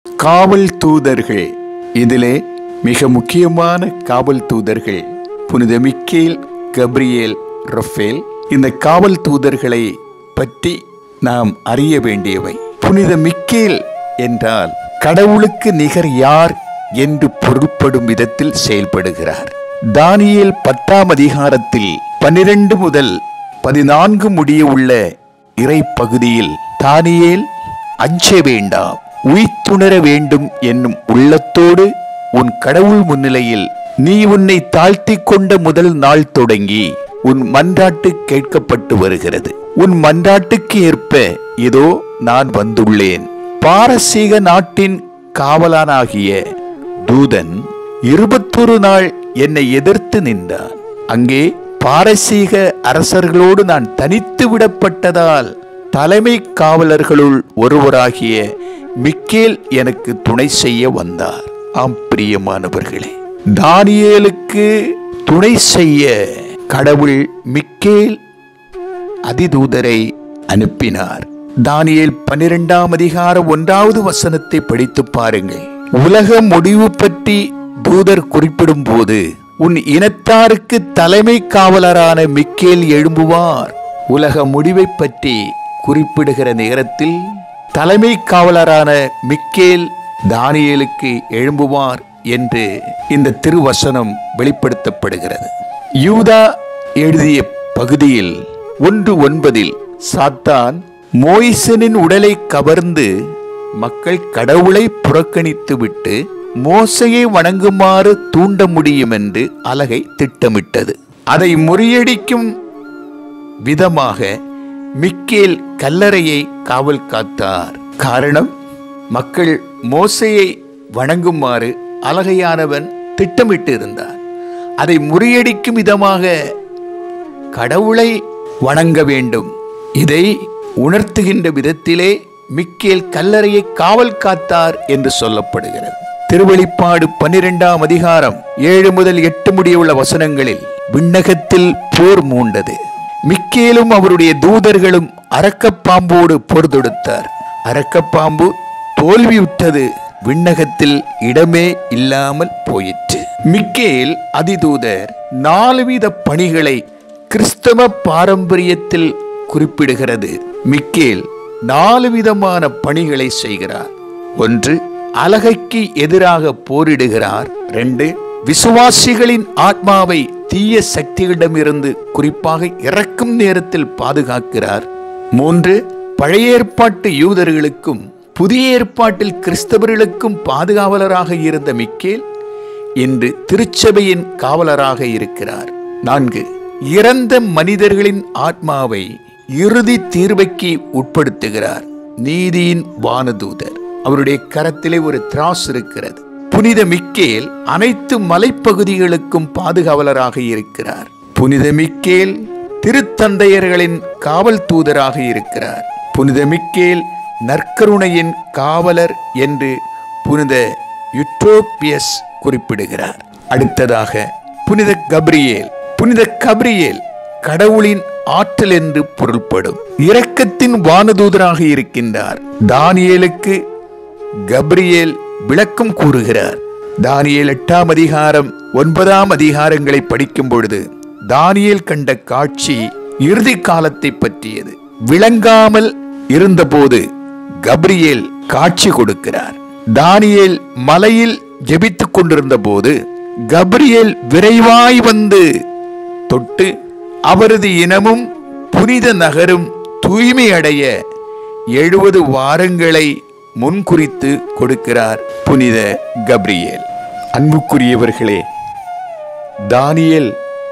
காவல் தூதர்கள் இதிலே மிக முக்கியமான காவல் தூதர்கள் புனித மிக்கேல் கப்ரியேல் ரஃபேல் இந்த காவல் தூதர்களை பற்றி நாம் அறிய வேண்டியவை புனித மிக்கேல் என்றால் கடவுளுக்கு நிகர் யார் என்று பொருள்படும் விதத்தில் செயல்படுகிறார் தானியேல் பத்தாம் அதிகாரத்தில் பனிரெண்டு முதல் பதினான்கு முடிய உள்ள இறை பகுதியில் தானியேல் அஞ்ச வேண்டாம் உய்த்துணர வேண்டும் என்னும் உள்ளத்தோடு உன் கடவுள் முன்னிலையில் நீ உன்னை தாழ்த்திக் கொண்ட முதல் நாள் தொடங்கி உன் மன்றாட்டு கேட்கப்பட்டு வருகிறது உன் மன்றாட்டுக்கு ஏற்ப இதோ நான் வந்துள்ளேன் பாரசீக நாட்டின் காவலானாகிய தூதன் இருபத்தொரு நாள் என்னை எதிர்த்து நின்றான் அங்கே பாரசீக அரசர்களோடு நான் தனித்து விடப்பட்டதால் தலைமை காவலர்களுள் ஒருவராகிய மிக்கேல் எனக்கு துணை செய்ய வந்தார் ஆம் பிரியமானவர்களே தானியேலுக்கு துணை செய்ய கடவுள் மிக்கேல் அதிதூதரை அனுப்பினார் தானியேல் பன்னிரெண்டாம் அதிகார ஒன்றாவது வசனத்தை படித்து பாருங்கள் உலக முடிவு பற்றி தூதர் குறிப்பிடும் போது உன் இனத்தாருக்கு தலைமை காவலரான மிக்கேல் எழும்புவார் உலக முடிவை பற்றி குறிப்பிடுகிற நேரத்தில் தலைமை காவலரான மிக்கேல் தானியேலுக்கு எழும்புவார் என்று இந்த திருவசனம் வெளிப்படுத்தப்படுகிறது யூதா எழுதிய பகுதியில் ஒன்று ஒன்பதில் சாத்தான் மோயிசனின் உடலை கவர்ந்து மக்கள் கடவுளை புறக்கணித்துவிட்டு மோசையை வணங்குமாறு தூண்ட முடியும் என்று அலகை திட்டமிட்டது அதை முறியடிக்கும் விதமாக மிக்கேல் கல்லறையை காவல் காத்தார் காரணம் மக்கள் மோசையை வணங்குமாறு அலகையானவன் திட்டமிட்டு இருந்தார் அதை முறியடிக்கும் விதமாக கடவுளை வணங்க வேண்டும் இதை உணர்த்துகின்ற விதத்திலே மிக்கேல் கல்லறையை காவல் காத்தார் என்று சொல்லப்படுகிறது திருவெளிப்பாடு பன்னிரெண்டாம் அதிகாரம் ஏழு முதல் எட்டு முடியுள்ள வசனங்களில் விண்ணகத்தில் போர் மூண்டது மிக்கேலும் அவருடைய தூதர்களும் அரக்கப்பாம்போடு போர் தொடுத்தார் அரக்கப்பாம்பு தோல்வியுற்றது விண்ணகத்தில் இடமே இல்லாமல் போயிற்று மிக்கேல் அதிதூதர் நாலுவித பணிகளை கிறிஸ்தவ பாரம்பரியத்தில் குறிப்பிடுகிறது மிக்கேல் நாலு விதமான பணிகளை செய்கிறார் ஒன்று அலகைக்கு எதிராக போரிடுகிறார் ரெண்டு விசுவாசிகளின் ஆத்மாவை தீய சக்திகளிடமிருந்து குறிப்பாக இறக்கும் நேரத்தில் பாதுகாக்கிறார் மூன்று பழைய ஏற்பாட்டு யூதர்களுக்கும் புதிய ஏற்பாட்டில் கிறிஸ்தவர்களுக்கும் பாதுகாவலராக இருந்த மிக்கேல் இன்று திருச்சபையின் காவலராக இருக்கிறார் நான்கு இறந்த மனிதர்களின் ஆத்மாவை இறுதி தீர்வைக்கு உட்படுத்துகிறார் நீதியின் வானதூதர் அவருடைய கரத்திலே ஒரு திராஸ் இருக்கிறது புனித மிக்கேல் அனைத்து மலைப்பகுதிகளுக்கும் பாதுகாவலராக இருக்கிறார் புனித மிக்கேல் திருத்தந்தையர்களின் காவல் தூதராக இருக்கிறார் புனித மிக்கேல் நற்கருணையின் காவலர் என்று புனித யுட்ரோபியஸ் குறிப்பிடுகிறார் அடுத்ததாக புனித கப்ரியேல் புனித கப்ரியேல் கடவுளின் ஆற்றல் என்று பொருள்படும் இரக்கத்தின் வானதூதராக இருக்கின்றார் தானியேலுக்கு கப்ரியேல் விளக்கம் கூறுகிறார் தானியேல் எட்டாம் அதிகாரம் ஒன்பதாம் அதிகாரங்களை படிக்கும் பொழுது தானியேல் கண்ட காட்சி இறுதி காலத்தை பற்றியது விளங்காமல் இருந்தபோது கப்ரியேல் காட்சி கொடுக்கிறார் தானியேல் மலையில் ஜெபித்துக் கொண்டிருந்த போது கப்ரியேல் விரைவாய் வந்து தொட்டு அவரது இனமும் புனித நகரும் தூய்மை அடைய எழுபது வாரங்களை முன்குறித்து கொடுக்கிறார் புனித கப்ரியேல் அன்புக்குரியவர்களே தானியேல்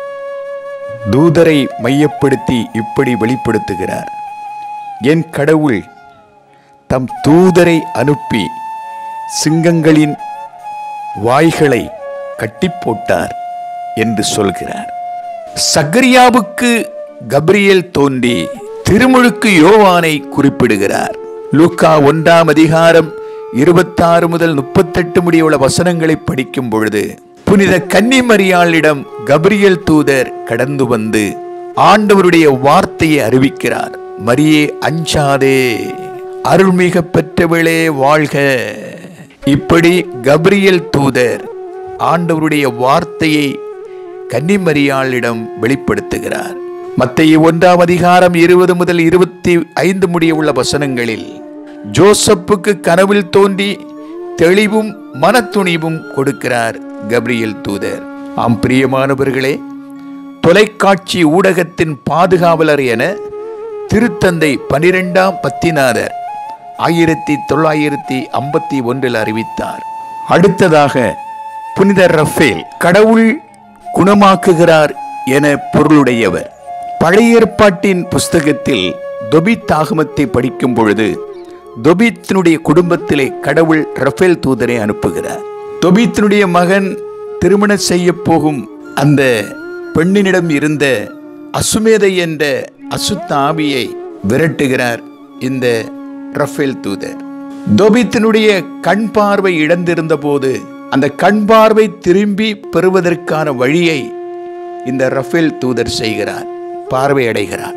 தூதரை மையப்படுத்தி இப்படி வெளிப்படுத்துகிறார் என் கடவுள் தம் தூதரை அனுப்பி சிங்கங்களின் வாய்களை கட்டி போட்டார் என்று சொல்கிறார் சக்கரியாவுக்கு கப்ரியேல் தோன்றி திருமுழுக்கு யோவானை குறிப்பிடுகிறார் லூக்கா ஒன்றாம் அதிகாரம் இருபத்தாறு முதல் முப்பத்தெட்டு முடியுள்ள வசனங்களை படிக்கும் பொழுது புனித கன்னிமரியாளிடம் கப்ரியேல் தூதர் கடந்து வந்து ஆண்டவருடைய வார்த்தையை அறிவிக்கிறார் மரியே அஞ்சாதே அருள்மிக பெற்றவளே வாழ்க இப்படி கப்ரியல் தூதர் ஆண்டவருடைய வார்த்தையை கன்னிமரியாளிடம் வெளிப்படுத்துகிறார் மத்திய ஒன்றாம் அதிகாரம் இருபது முதல் இருபத்தி ஐந்து முடிய உள்ள வசனங்களில் ஜோசப்புக்கு கனவில் தோன்றி தெளிவும் மனத்துணிவும் கொடுக்கிறார் கப்ரியல் தூதர் ஆம் பிரியமானவர்களே தொலைக்காட்சி ஊடகத்தின் பாதுகாவலர் என திருத்தந்தை பனிரெண்டாம் பத்திநாதர் ஆயிரத்தி தொள்ளாயிரத்தி ஐம்பத்தி ஒன்றில் அறிவித்தார் அடுத்ததாக புனித ரஃபேல் கடவுள் குணமாக்குகிறார் என பொருளுடையவர் பழைய ஏற்பாட்டின் புஸ்தகத்தில் தொபித் ஆகமத்தை படிக்கும் பொழுது தொபித்தினுடைய குடும்பத்திலே கடவுள் ரஃபேல் தூதரை அனுப்புகிறார் தொபித்தினுடைய மகன் திருமணம் செய்ய போகும் அந்த பெண்ணினிடம் இருந்த அசுமேதை என்ற அசுத்த ஆவியை விரட்டுகிறார் இந்த ரஃபேல் தூதர் தொபித்தினுடைய கண் பார்வை இழந்திருந்த போது அந்த கண் பார்வை திரும்பி பெறுவதற்கான வழியை இந்த ரஃபேல் தூதர் செய்கிறார் பார்வை அடைகிறார்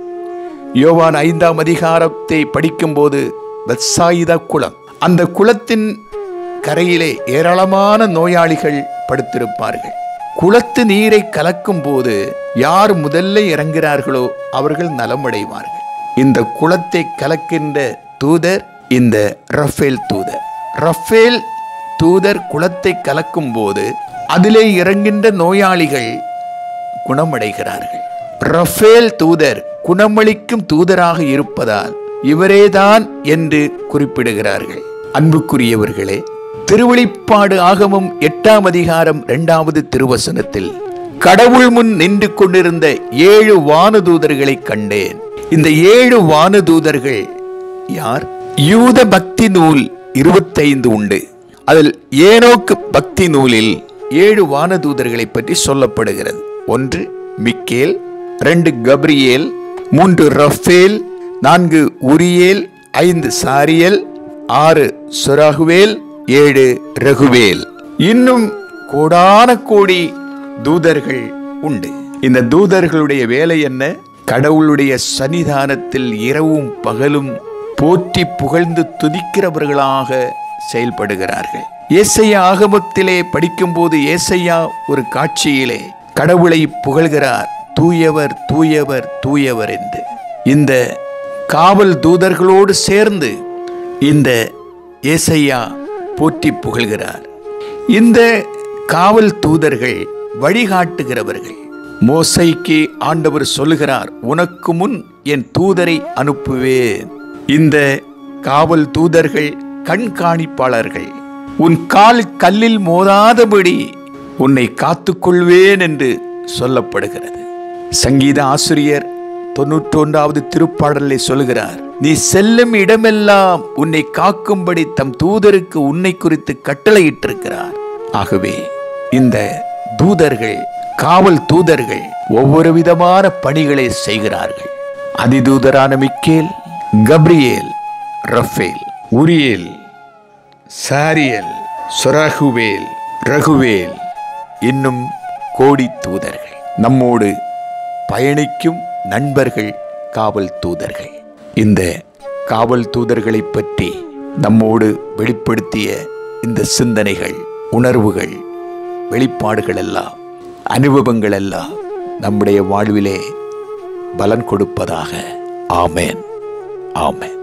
யோவான் ஐந்தாம் அதிகாரத்தை படிக்கும்போது பெத்சாயிதா குளம் அந்த குளத்தின் கரையிலே ஏராளமான நோயாளிகள் படுத்திருப்பார்கள் குளத்து நீரை கலக்கும் போது யார் முதல்ல இறங்குகிறார்களோ அவர்கள் நலமடைவார்கள் இந்த குளத்தை கலக்கின்ற தூதர் இந்த ரஃபேல் தூதர் ரஃபேல் தூதர் குளத்தை கலக்கும் போது அதிலே இறங்கின்ற நோயாளிகள் குணமடைகிறார்கள் ரஃபேல் தூதர் குணமளிக்கும் தூதராக இருப்பதால் இவரேதான் என்று குறிப்பிடுகிறார்கள் அன்புக்குரியவர்களே திருவெளிப்பாடு ஆகமம் எட்டாம் அதிகாரம் இரண்டாவது திருவசனத்தில் கடவுள் முன் நின்று கொண்டிருந்த ஏழு வானதூதர்களை கண்டேன் இந்த ஏழு வானதூதர்கள் யார் யூத பக்தி நூல் இருபத்தைந்து உண்டு அதில் ஏனோக்கு பக்தி நூலில் ஏழு வானதூதர்களை பற்றி சொல்லப்படுகிறது ஒன்று மிக்கேல் ரெண்டு கப்ரியேல் மூன்று ரஃபேல் நான்கு உரியேல் ஐந்து சாரியல் ஆறு சுராகுவேல் ஏழு ரகுவேல் இன்னும் கோடான கோடி தூதர்கள் உண்டு இந்த தூதர்களுடைய வேலை என்ன கடவுளுடைய சன்னிதானத்தில் இரவும் பகலும் போற்றி புகழ்ந்து துதிக்கிறவர்களாக செயல்படுகிறார்கள் ஏசையா ஆகமத்திலே படிக்கும்போது ஏசையா ஒரு காட்சியிலே கடவுளை புகழ்கிறார் தூயவர் தூயவர் தூயவர் என்று இந்த காவல் தூதர்களோடு சேர்ந்து இந்த ஏசையா போற்றி புகழ்கிறார் இந்த காவல் தூதர்கள் வழிகாட்டுகிறவர்கள் மோசைக்கு ஆண்டவர் சொல்லுகிறார் உனக்கு முன் என் தூதரை அனுப்புவேன் இந்த காவல் தூதர்கள் கண்காணிப்பாளர்கள் உன் கால் கல்லில் மோதாதபடி உன்னை காத்துக்கொள்வேன் என்று சொல்லப்படுகிறது சங்கீத ஆசிரியர் தொன்னூற்றொன்றாவது திருப்பாடலை சொல்கிறார் நீ செல்லும் இடமெல்லாம் உன்னை காக்கும்படி தம் தூதருக்கு உன்னை குறித்து கட்டளையிட்டிருக்கிறார் ஆகவே இந்த தூதர்கள் காவல் தூதர்கள் ஒவ்வொரு விதமான பணிகளை செய்கிறார்கள் அதிதூதரான Michael Gabriel Raphael Uriel Sariel சொராகுவேல் ரகுவேல் இன்னும் கோடி தூதர்கள் நம்மோடு பயணிக்கும் நண்பர்கள் காவல் தூதர்கள் இந்த காவல் தூதர்களை பற்றி நம்மோடு வெளிப்படுத்திய இந்த சிந்தனைகள் உணர்வுகள் வெளிப்பாடுகள் எல்லாம் அனுபவங்கள் எல்லாம் நம்முடைய வாழ்விலே பலன் கொடுப்பதாக ஆமேன் ஆமேன்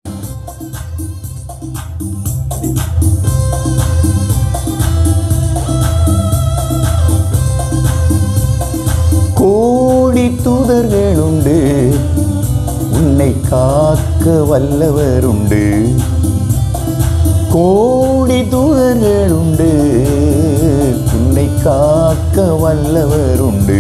கோடி தூதர்களுண்டு உன்னை காக்க வல்லவருண்டு கோடி தூதர்களுண்டு உன்னை காக்க வல்லவருண்டு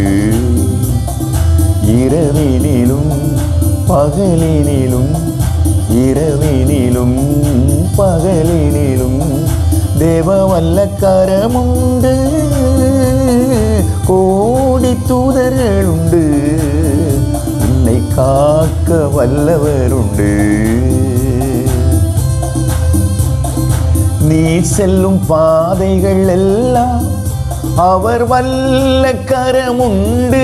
இரவினிலும் பகலினிலும் இரவினிலும் பகலினிலும் தேவ வல்லக்கரமுண்டு கோடி தூதர்களுண்டு உன்னை காக்க வல்லவருண்டு நீ செல்லும் பாதைகள் எல்லாம் அவர் வல்ல கரமுண்டு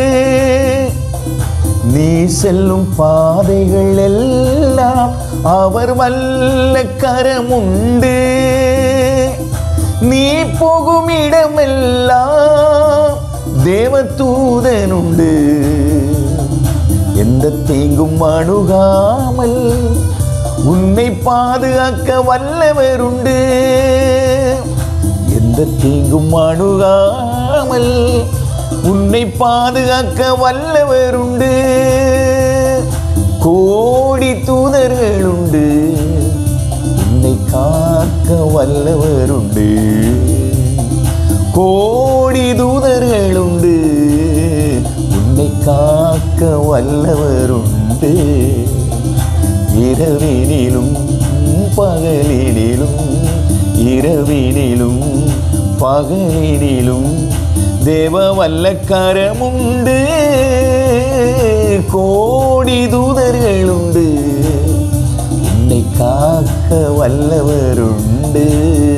நீ செல்லும் பாதைகள் எல்லாம் அவர் வல்ல கரமுண்டு போகும் இடமெல்லாம் தேவதூதனுண்டு எந்த தீங்கும் அணுகாமல் உன்னை பாதுகாக்க வல்லவருண்டு எந்த தீங்கும் அணுகாமல் உன்னை பாதுகாக்க வல்லவருண்டு கோடி தூதர்களுண்டு உன்னை காக்க வல்லவருண்டு கோடி தூதர்களுண்டு உன்னை காக்க வல்லவருண்டு இரவினிலும் பகலினிலும் இரவினிலும் பகலினிலும் தேவ வல்லக்கரமுண்டு கோடி தூதர்களுண்டு உன்னை காக்க வல்லவருண்டு